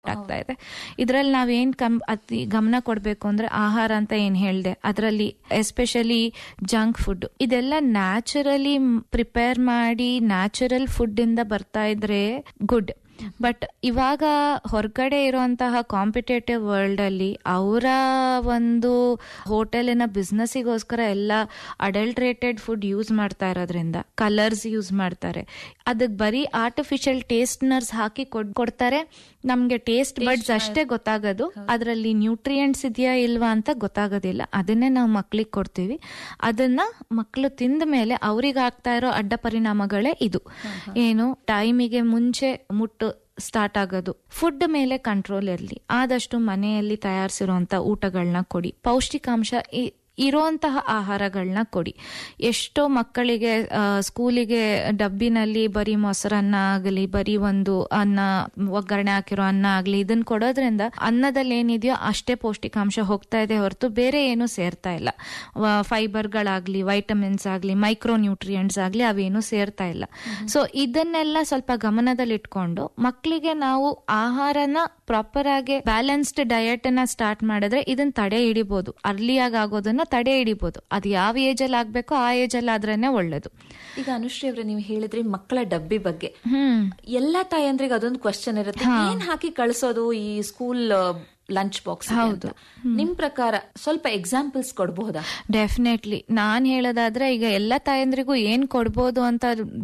ಆಗ್ತಾ ಇದೆ ಇದ್ರಲ್ಲಿ ನಾವೇನ್ ಕಮ್ ಅತಿ ಗಮನ ಕೊಡ್ಬೇಕು ಅಂದ್ರೆ ಆಹಾರ ಅಂತ ಏನ್ ಹೇಳ್ದೆ ಅದರಲ್ಲಿ ಎಸ್ಪೆಷಲಿ ಜಂಕ್ ಫುಡ್ ಇದೆಲ್ಲ ನ್ಯಾಚುರಲಿ ಪ್ರಿಪೇರ್ ಮಾಡಿ ನ್ಯಾಚುರಲ್ ಫುಡ್ ಇಂದ ಬರ್ತಾ ಇದ್ರೆ ಗುಡ್ ಬಟ್ ಇವಾಗ ಹೊರಗಡೆ ಇರುವಂತಹ ಕಾಂಪಿಟೇಟಿವ್ ವರ್ಲ್ಡ್ ಅಲ್ಲಿ ಅವರ ಒಂದು ಹೋಟೆಲಿನ ಬಿಸ್ನೆಸ್ಸಿಗೋಸ್ಕರ ಎಲ್ಲ ಅಡಲ್ಟ್ರೇಟೆಡ್ ಫುಡ್ ಯೂಸ್ ಮಾಡ್ತಾ ಇರೋದ್ರಿಂದ ಕಲರ್ಸ್ ಯೂಸ್ ಮಾಡ್ತಾರೆ ಅದಕ್ಕೆ ಬರೀ ಆರ್ಟಿಫಿಷಿಯಲ್ ಟೇಸ್ಟ್ನರ್ಸ್ ಹಾಕಿ ಕೊಡ್ ಕೊಡ್ತಾರೆ ನಮ್ಗೆ ಟೇಸ್ಟ್ ಬಡ್ಸ್ ಅಷ್ಟೇ ಗೊತ್ತಾಗೋದು ಅದರಲ್ಲಿ ನ್ಯೂಟ್ರಿಯೆಂಟ್ಸ್ ಇದೆಯಾ ಇಲ್ವಾ ಅಂತ ಗೊತ್ತಾಗೋದಿಲ್ಲ ಅದನ್ನೇ ನಾವು ಮಕ್ಳಿಗೆ ಕೊಡ್ತೀವಿ ಅದನ್ನ ಮಕ್ಕಳು ತಿಂದ ಮೇಲೆ ಅವ್ರಿಗೆ ಆಗ್ತಾ ಇರೋ ಅಡ್ಡ ಪರಿಣಾಮಗಳೇ ಇದು ಏನು ಟೈಮಿಗೆ ಮುಂಚೆ ಮುಟ್ಟು ಸ್ಟಾರ್ಟ್ ಆಗೋದು ಫುಡ್ ಮೇಲೆ ಕಂಟ್ರೋಲ್ ಇರಲಿ ಆದಷ್ಟು ಮನೆಯಲ್ಲಿ ತಯಾರಿಸಿರುವಂತ ಊಟಗಳನ್ನ ಕೊಡಿ ಪೌಷ್ಟಿಕಾಂಶ ಇ- ಇರೋಂತಹ ಆಹಾರಗಳನ್ನ ಕೊಡಿ ಎಷ್ಟೋ ಮಕ್ಕಳಿಗೆ ಆ, ಸ್ಕೂಲಿಗೆ ಡಬ್ಬಿನಲ್ಲಿ ಬರೀ ಮೊಸರನ್ನ ಆಗಲಿ ಬರೀ ಒಂದು ಅನ್ನ ಒಗ್ಗರಣೆ ಹಾಕಿರೋ ಅನ್ನ ಆಗಲಿ ಇದನ್ನ ಕೊಡೋದ್ರಿಂದ ಅನ್ನದಲ್ಲಿ ಏನಿದೆಯೋ ಅಷ್ಟೇ ಪೌಷ್ಟಿಕಾಂಶ ಹೋಗ್ತಾ ಇದೆ ಹೊರತು ಬೇರೆ ಏನು ಸೇರ್ತಾ ಇಲ್ಲ ಫೈಬರ್ಗಳಾಗ್ಲಿ ವೈಟಮಿನ್ಸ್ ಆಗಲಿ ಮೈಕ್ರೋ ನ್ಯೂಟ್ರಿಯೆಂಟ್ಸ್ ಆಗಲಿ ಅವೇನು ಸೇರ್ತಾ ಇಲ್ಲ ಸೊ ಇದನ್ನೆಲ್ಲ ಸ್ವಲ್ಪ ಗಮನದಲ್ಲಿಟ್ಕೊಂಡು ಮಕ್ಕಳಿಗೆ ನಾವು ಆಹಾರನ ಪ್ರಾಪರ್ ಆಗಿ ಬ್ಯಾಲೆನ್ಸ್ಡ್ ಡಯಟ್ ಅನ್ನ ಸ್ಟಾರ್ಟ್ ಮಾಡಿದ್ರೆ ಇದನ್ನ ತಡೆ ಹಿಡಿಬಹುದು ಅರ್ಲಿಯಾಗಿ ಆಗೋದನ್ನ ತಡೆ ಹಿಡಿಬಹುದು ಅದು ಯಾವ ಏಜ್ ಅಲ್ಲಿ ಆಗ್ಬೇಕೋ ಆ ಏಜ್ ಅಲ್ಲಿ ಆದ್ರೇನೆ ಒಳ್ಳೇದು ಈಗ ಅನುಶ್ರೀ ಅವ್ರೆ ನೀವು ಹೇಳಿದ್ರಿ ಮಕ್ಕಳ ಡಬ್ಬಿ ಬಗ್ಗೆ ಹ್ಮ್ ಎಲ್ಲಾ ತಾಯಂದ್ರಿಗೆ ಅದೊಂದು ಕ್ವಶನ್ ಇರುತ್ತೆ ಏನ್ ಹಾಕಿ ಕಳ್ಸೋದು ಈ ಸ್ಕೂಲ್ ಲಂಚ್ ಬಾಕ್ಸ್ ಹೌದು ನಿಮ್ ಪ್ರಕಾರ ಸ್ವಲ್ಪ ಎಕ್ಸಾಂಪಲ್ಸ್ ಕೊಡಬಹುದಾ ಡೆಫಿನೆಟ್ಲಿ ನಾನ್ ಹೇಳೋದಾದ್ರೆ ಈಗ ಎಲ್ಲ ತಾಯಂದ್ರಿಗೂ ಏನ್ ಕೊಡ್ಬೋದು ಅಂತ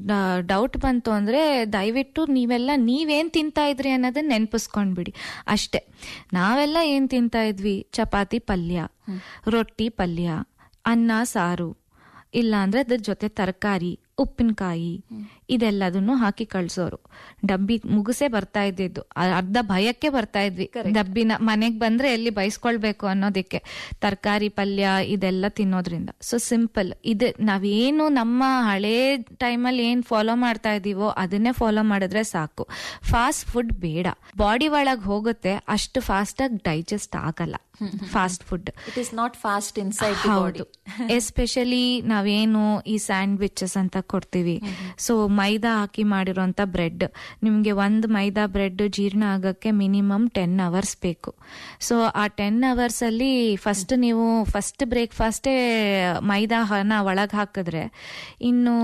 ಡೌಟ್ ಬಂತು ಅಂದ್ರೆ ದಯವಿಟ್ಟು ನೀವೆಲ್ಲ ನೀವೇನ್ ತಿಂತಾ ಇದ್ರಿ ಅನ್ನೋದನ್ನ ನೆನ್ಪಿಸ್ಕೊಂಡ್ಬಿಡಿ ಅಷ್ಟೇ ನಾವೆಲ್ಲ ಏನ್ ತಿಂತಾ ಇದ್ವಿ ಚಪಾತಿ ಪಲ್ಯ ರೊಟ್ಟಿ ಪಲ್ಯ ಅನ್ನ ಸಾರು ಇಲ್ಲ ಅಂದ್ರೆ ಅದ್ರ ಜೊತೆ ತರಕಾರಿ ಉಪ್ಪಿನಕಾಯಿ ಇದೆಲ್ಲದನ್ನು ಹಾಕಿ ಕಳ್ಸೋರು ಡಬ್ಬಿ ಮುಗಿಸೇ ಬರ್ತಾ ಇದ್ದಿದ್ದು ಅ- ಅರ್ಧ ಭಯಕ್ಕೆ ಬರ್ತಾ ಇದ್ವಿ ಡಬ್ಬಿನ ಮನೆಗ್ ಬಂದ್ರೆ ಎಲ್ಲಿ ಬಯಸ್ಕೊಳ್ಬೇಕು ಅನ್ನೋದಕ್ಕೆ ತರಕಾರಿ ಪಲ್ಯ ಇದೆಲ್ಲ ತಿನ್ನೋದ್ರಿಂದ ಸೊ ಸಿಂಪಲ್ ಇದು ನಾವೇನು ನಮ್ಮ ಹಳೇ ಟೈಮಲ್ಲಿ ಏನ್ ಫಾಲೋ ಮಾಡ್ತಾ ಇದೀವೋ ಅದನ್ನೇ ಫಾಲೋ ಮಾಡಿದ್ರೆ ಸಾಕು ಫಾಸ್ಟ್ ಫುಡ್ ಬೇಡ ಬಾಡಿ ಒಳಗ್ ಹೋಗುತ್ತೆ ಅಷ್ಟು ಫಾಸ್ಟ್ ಆಗಿ ಡೈಜೆಸ್ಟ್ ಆಗಲ್ಲ fast food it is not fast inside ಹೌದು ಎಸ್ಪೆಷಲಿ ನಾವೇನು ಈ ಸ್ಯಾಂಡ್ವಿಚಸ್ ಅಂತ ಕೊಡ್ತೀವಿ ಸೊ ಮೈದಾ ಹಾಕಿ ಮಾಡಿರೋಂತ ಬ್ರೆಡ್ ನಿಮ್ಗೆ ಒಂದ್ ಮೈದಾ ಬ್ರೆಡ್ ಜೀರ್ಣ ಆಗಕ್ಕೆ ಮಿನಿಮಮ್ ಟೆನ್ ಅವರ್ಸ್ ಬೇಕು ಸೊ ಆ ಟೆನ್ ಅವರ್ಸ್ ಅಲ್ಲಿ ಫಸ್ಟ್ ನೀವು ಫಸ್ಟ್ ಬ್ರೇಕ್ಫಾಸ್ಟೇ ಮೈದಾ ಹನ ಒಳಗ್ ಹಾಕಿದ್ರೆ ಇನ್ನು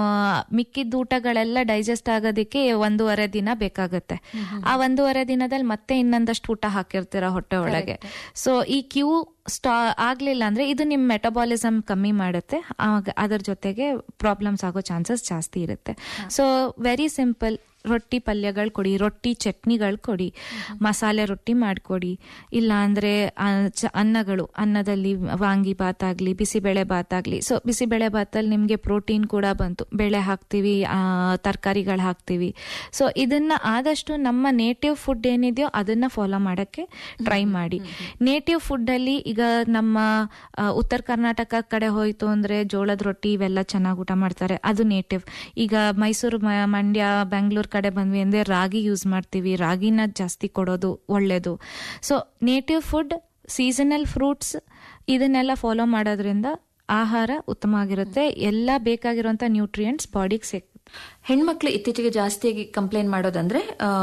ಮಿಕ್ಕಿದ ಊಟಗಳೆಲ್ಲ ಡೈಜೆಸ್ಟ್ ಆಗೋದಕ್ಕೆ ಒಂದೂವರೆ ದಿನ ಬೇಕಾಗುತ್ತೆ ಆ ಒಂದೂವರೆ ದಿನದಲ್ಲಿ ಮತ್ತೆ ಇನ್ನೊಂದಷ್ಟು ಊಟ ಹಾಕಿರ್ತೀರ ಹೊಟ್ಟೆ ಒಳಗೆ ಸೊ ಈ ಕ್ಯೂ ಸ್ಟಾ ಆಗ್ಲಿಲ್ಲ ಅಂದ್ರೆ ಇದು ನಿಮ್ ಮೆಟಬಾಲಿಸಮ್ ಕಮ್ಮಿ ಮಾಡುತ್ತೆ ಆಗ ಅದ್ರ ಜೊತೆಗೆ ಪ್ರಾಬ್ಲಮ್ಸ್ ಆಗೋ ಚಾನ್ಸಸ್ ಜಾಸ್ತಿ ಇರುತ್ತೆ ಸೊ ವೆರಿ ಸಿಂಪಲ್ ರೊಟ್ಟಿ ಪಲ್ಯಗಳು ಕೊಡಿ ರೊಟ್ಟಿ ಚಟ್ನಿಗಳು ಕೊಡಿ ಮಸಾಲೆ ರೊಟ್ಟಿ ಮಾಡ್ಕೊಡಿ ಇಲ್ಲ ಅಂದ್ರೆ ಆ, ಚ- ಅನ್ನಗಳು ಅನ್ನದಲ್ಲಿ ವಾಂಗಿ ಬಾತ್ ಆಗ್ಲಿ ಬಿಸಿಬೇಳೆ ಬಾತ್ ಆಗ್ಲಿ ಸೊ ಬಿಸಿಬೇಳೆ ಬಾತಲ್ಲಿ ನಿಮ್ಗೆ ಪ್ರೋಟೀನ್ ಕೂಡ ಬಂತು ಬೇಳೆ ಹಾಕ್ತಿವಿ ತರಕಾರಿಗಳು ಹಾಕ್ತಿವಿ ಸೊ ಇದನ್ನ ಆದಷ್ಟು ನಮ್ಮ ನೇಟಿವ್ ಫುಡ್ ಏನಿದೆಯೋ ಅದನ್ನ ಫಾಲೋ ಮಾಡಕ್ಕೆ ಟ್ರೈ ಮಾಡಿ ನೇಟಿವ್ ಫುಡ್ ಅಲ್ಲಿ ಈಗ ನಮ್ಮ ಆ, ಉತ್ತರ ಕರ್ನಾಟಕ ಕಡೆ ಹೋಯ್ತು ಅಂದ್ರೆ ಜೋಳದ ರೊಟ್ಟಿ ಇವೆಲ್ಲ ಚೆನ್ನಾಗಿ ಊಟ ಮಾಡ್ತಾರೆ ಅದು ನೇಟಿವ್ ಈಗ ಮೈಸೂರು ಮ- ಮಂಡ್ಯ ಬೆಂಗಳೂರು ಕಡೆ ಬಂದ್ವಿ ಅಂದ್ರೆ ರಾಗಿ ಯೂಸ್ ಮಾಡ್ತೀವಿ ರಾಗಿನ ಜಾಸ್ತಿ ಕೊಡೋದು ಒಳ್ಳೇದು so native food seasonal fruits ಇದನ್ನೆಲ್ಲ ಫಾಲೋ ಮಾಡೋದ್ರಿಂದ ಆಹಾರ ಉತ್ತಮ ಆಗಿರುತ್ತೆ ಎಲ್ಲ ಬೇಕಾಗಿರುವಂತ ನ್ಯೂಟ್ರಿಯೆಂಟ್ಸ್ ಬಾಡಿಗೆ ಸಿಗುತ್ತೆ ಹೆಣ್ಮಕ್ಳು ಇತ್ತೀಚೆಗೆ ಜಾಸ್ತಿಯಾಗಿ ಕಂಪ್ಲೇಂಟ್ ಮಾಡೋದಂದ್ರೆ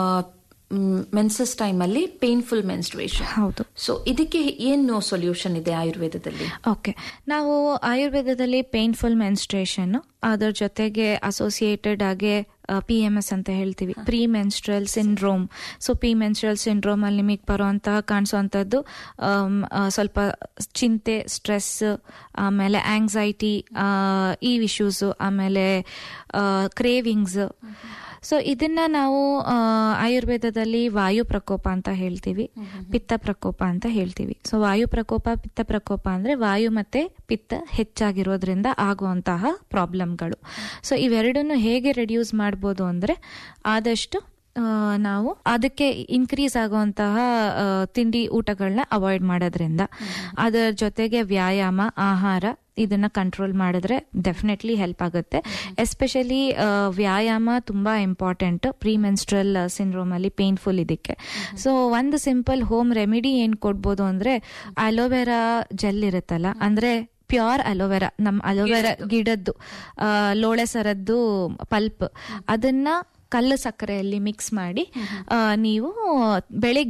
ಮೆನ್ಸಸ್ ಟೈಮ್ ಅಲ್ಲಿ ಪೇನ್ಫುಲ್ ಮೆನ್ಸ್ಟ್ರೇಷನ್ ಹೌದು ಸೊ ಇದಕ್ಕೆ ಏನು ಸೊಲ್ಯೂಷನ್ ಇದೆ ಆಯುರ್ವೇದದಲ್ಲಿ ಓಕೆ ನಾವು ಆಯುರ್ವೇದದಲ್ಲಿ ಪೇನ್ಫುಲ್ ಮೆನ್ಸ್ಟ್ರೇಷನ್ ಅದರ ಜೊತೆಗೆ ಅಸೋಸಿಯೇಟೆಡ್ ಆಗಿ ಪಿ ಎಂ ಎಸ್ ಅಂತ ಹೇಳ್ತೀವಿ pre menstrual syndrome so P menstrual syndrome ಅಲ್ಲಿ ನಿಮಗೆ ಬರುವಂತಹ ಕಾಣಿಸುವಂಥದ್ದು ಆಮ್, ಆ, ಸ್ವಲ್ಪ ಚಿಂತೆ ಸ್ಟ್ರೆಸ್ ಆಮೇಲೆ ಆಂಗ್ಸೈಟಿ ಈ ಇಶ್ಯೂಸ್ ಆಮೇಲೆ ಕ್ರೇವಿಂಗ್ಸ್ ಸೊ ಇದನ್ನ ನಾವು ಆ, ಆಯುರ್ವೇದದಲ್ಲಿ ವಾಯು ಪ್ರಕೋಪ ಅಂತ ಹೇಳ್ತೀವಿ ಪಿತ್ತ ಪ್ರಕೋಪ ಅಂತ ಹೇಳ್ತೀವಿ ಸೊ ವಾಯು ಪ್ರಕೋಪ ಪಿತ್ತ ಪ್ರಕೋಪ ಅಂದ್ರೆ ವಾಯು ಮತ್ತೆ ಪಿತ್ತ ಹೆಚ್ಚಾಗಿರೋದ್ರಿಂದ ಆಗುವಂತಹ ಪ್ರಾಬ್ಲಮ್ಗಳು ಸೊ ಇವೆರಡನ್ನು ಹೇಗೆ ರೆಡ್ಯೂಸ್ ಮಾಡ್ಬೋದು ಅಂದ್ರೆ ಆದಷ್ಟು ಆ, ನಾವು ಅದಕ್ಕೆ ಇನ್ಕ್ರೀಸ್ ಆಗುವಂತಹ ಆ, ತಿಂಡಿ ಊಟಗಳನ್ನ ಅವಾಯ್ಡ್ ಮಾಡೋದ್ರಿಂದ ಅದರ ಜೊತೆಗೆ ವ್ಯಾಯಾಮ ಆಹಾರ ಇದನ್ನ ಕಂಟ್ರೋಲ್ ಮಾಡಿದ್ರೆ ಡೆಫಿನೆಟ್ಲಿ ಹೆಲ್ಪ್ ಆಗುತ್ತೆ ಎಸ್ಪೆಷಲಿ ವ್ಯಾಯಾಮ ತುಂಬಾ ಇಂಪಾರ್ಟೆಂಟ್ ಪ್ರೀ ಮೆನ್ಸ್ಟ್ರಲ್ ಸಿಂಡ್ರೋಮ್ ಅಲ್ಲಿ ಪೇನ್ಫುಲ್ ಇದಕ್ಕೆ ಸೊ ಒಂದು ಸಿಂಪಲ್ ಹೋಮ್ ರೆಮಿಡಿ ಏನ್ ಕೊಡ್ಬೋದು ಅಂದ್ರೆ ಅಲೋವೆರಾ ಜೆಲ್ ಇರುತ್ತಲ್ಲ ಅಂದ್ರೆ ಪ್ಯೂರ್ ಅಲೋವೆರಾ ನಮ್ಮ ಅಲೋವೆರಾ ಗಿಡದ್ದು ಆ, ಲೋಳೆ ಸರದ್ದು ಪಲ್ಪ್ ಅದನ್ನ ಕಲ್ಲು ಸಕ್ಕರೆಯಲ್ಲಿ ಮಿಕ್ಸ್ ಮಾಡಿ ಆ, ನೀವು ಬೆಳಿಗ್ಗೆ